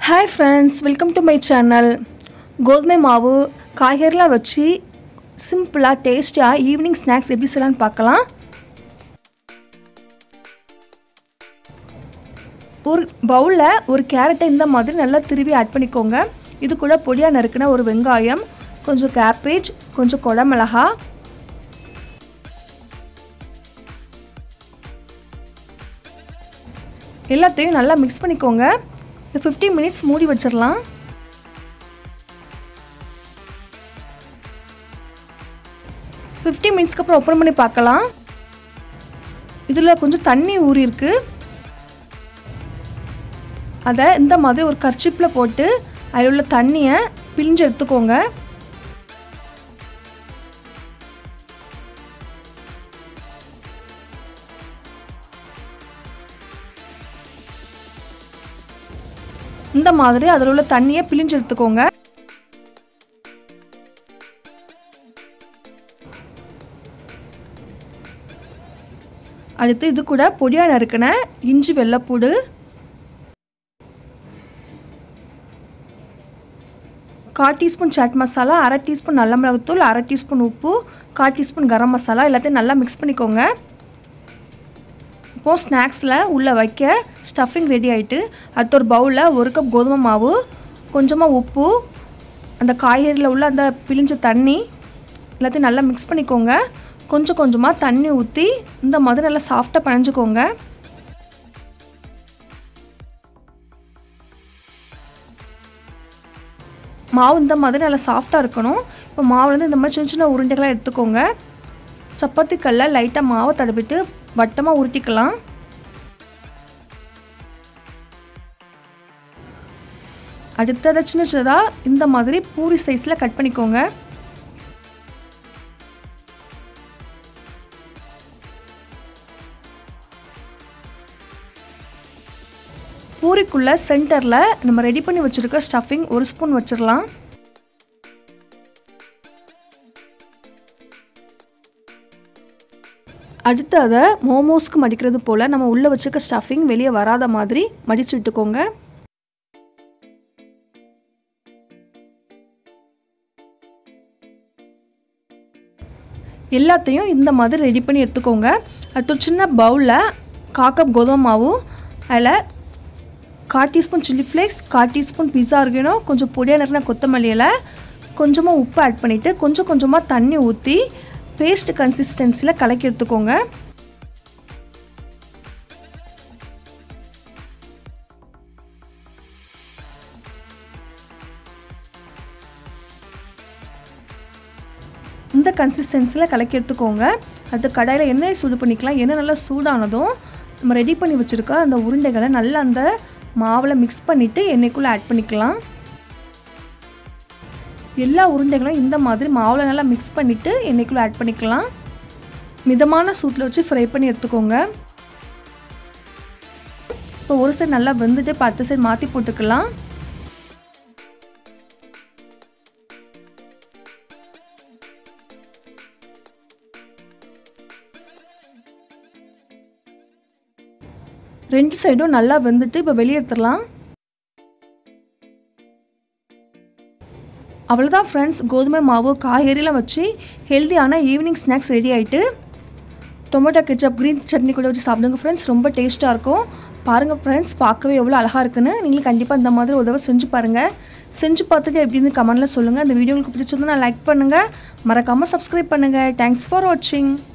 hi friends welcome to my channel கோதுமை மாவு காய்கறிலாம் வச்சு சிம்பிளாக டேஸ்டியாக ஈவினிங் ஸ்நாக்ஸ் எப்படி செய்யலாம்னு பார்க்கலாம் ஒரு பவுலில் ஒரு கேரட்டை இந்த மாதிரி நல்லா திருவி ஆட் பண்ணிக்கோங்க இது கூட பொடியாக நறுக்கின ஒரு வெங்காயம் கொஞ்சம் கேப்பேஜ் கொஞ்சம் குடமிளகா எல்லாத்தையும் நல்லா மிக்ஸ் பண்ணிக்கோங்க இது ஃபிஃப்டி மினிட்ஸ் மூடி வச்சிடலாம் ஃபிஃப்டி மினிட்ஸ்க்கு அப்புறம் ஓப்பன் பண்ணி பார்க்கலாம் இதில் கொஞ்சம் தண்ணி ஊறி இருக்கு அதை இந்த மாதிரி ஒரு கர்ச்சிப்பில் போட்டு அதில் உள்ள தண்ணியை பிழிஞ்சு எடுத்துக்கோங்க இந்த மாதிரி அதில் உள்ள தண்ணியை பிழிஞ்சு எடுத்துக்கோங்க அடுத்து இது கூட பொடியாக நறுக்கின இஞ்சி வெள்ளைப்பூடு கால் டீஸ்பூன் சாட் மசாலா அரை டீஸ்பூன் நல்ல மிளகுத்தூள் அரை டீஸ்பூன் உப்பு கால் டீஸ்பூன் கரம் மசாலா எல்லாத்தையும் நல்லா மிக்ஸ் பண்ணிக்கோங்க இப்போது ஸ்நாக்ஸில் உள்ளே வைக்க ஸ்டஃபிங் ரெடி ஆகிட்டு அடுத்த ஒரு பவுலில் ஒரு கப் கோதுமை மாவு கொஞ்சமாக உப்பு அந்த காய்கறியில் உள்ள அந்த பிழிஞ்ச தண்ணி எல்லாத்தையும் நல்லா மிக்ஸ் பண்ணிக்கோங்க கொஞ்சம் கொஞ்சமாக தண்ணி ஊற்றி இந்த மாதிரி நல்லா சாஃப்டாக பனைஞ்சிக்கோங்க மாவு இந்த மாதிரி நல்லா சாஃப்டாக இருக்கணும் இப்போ மாவுலேருந்து இந்த மாதிரி சின்ன சின்ன உருண்டைகளாக எடுத்துக்கோங்க சப்பாத்தி கல்ல லைட்டாக மாவை தடவிட்டு வட்டமாக உருட்டிக்கலாம் அடுத்ததை சின்ன சின்னதாக இந்த மாதிரி பூரி சைஸில் கட் பண்ணிக்கோங்க பூரிக்குள்ள சென்டரில் நம்ம ரெடி பண்ணி வச்சுருக்க ஸ்டஃபிங் ஒரு ஸ்பூன் வச்சிடலாம் அடுத்து அதை மோமோஸ்க்கு மடிக்கிறது போல் நம்ம உள்ளே வச்சுருக்க ஸ்டஃபிங் வெளியே வராத மாதிரி மடிச்சு விட்டுக்கோங்க எல்லாத்தையும் இந்த மாதிரி ரெடி பண்ணி எடுத்துக்கோங்க அடுத்து ஒரு சின்ன பவுலில் காக்கப் கோதுமை மாவு அதில் கால் டீஸ்பூன் சில்லி ஃப்ளேக்ஸ் கால் டீஸ்பூன் பிஸா இருக்கணும் கொஞ்சம் பொடியாக நறுக்கின கொத்தமல்லி இலை கொஞ்சமாக உப்பு ஆட் பண்ணிவிட்டு கொஞ்சம் கொஞ்சமாக தண்ணி ஊற்றி பேஸ்ட் கன்சிஸ்டன்சியில் கலக்கி எடுத்துக்கோங்க இந்த கன்சிஸ்டன்சியில் கலக்கி எடுத்துக்கோங்க அது கடாயில் எண்ணெய் சூடு பண்ணிக்கலாம் எண்ணெய் நல்லா சூடானதும் நம்ம ரெடி பண்ணி வச்சுருக்க அந்த உருண்டைகளை நல்லா அந்த மாவில் மிக்ஸ் பண்ணிவிட்டு எண்ணெய்க்குள்ளே ஆட் பண்ணிக்கலாம் எல்லா உருண்டைகளும் இந்த மாதிரி மாவில் நல்லா மிக்ஸ் பண்ணிவிட்டு எண்ணெய்க்குள்ளே ஆட் பண்ணிக்கலாம் மிதமான சூட்டில் வச்சு ஃப்ரை பண்ணி எடுத்துக்கோங்க இப்போ ஒரு சைடு நல்லா வெந்துட்டு பத்து சைடு மாற்றி போட்டுக்கலாம் ரெண்டு சைடும் நல்லா வெந்துட்டு இப்போ வெளியே எடுத்துடலாம் அவ்வளோதான் ஃப்ரெண்ட்ஸ் கோதுமை மாவு காய்கறிலாம் வச்சு ஹெல்த்தியான ஈவினிங் ஸ்நாக்ஸ் ரெடி ஆகிட்டு டொமேட்டோ கெச்சப் க்ரீன் சட்னி கூட வச்சு சாப்பிடுங்க ஃப்ரெண்ட்ஸ் ரொம்ப டேஸ்ட்டாக இருக்கும் பாருங்கள் ஃப்ரெண்ட்ஸ் பார்க்கவே எவ்வளோ அழகாக இருக்குன்னு நீங்களும் கண்டிப்பாக இந்த மாதிரி உதவ செஞ்சு பாருங்கள் செஞ்சு பார்த்துட்டு எப்படின்னு கமெண்ட்டில் சொல்லுங்கள் அந்த வீடியோ உங்களுக்கு பிடிச்சிருந்தா லைக் பண்ணுங்கள் மறக்காமல் சப்ஸ்கிரைப் பண்ணுங்கள் தேங்க்ஸ் ஃபார் வாட்சிங்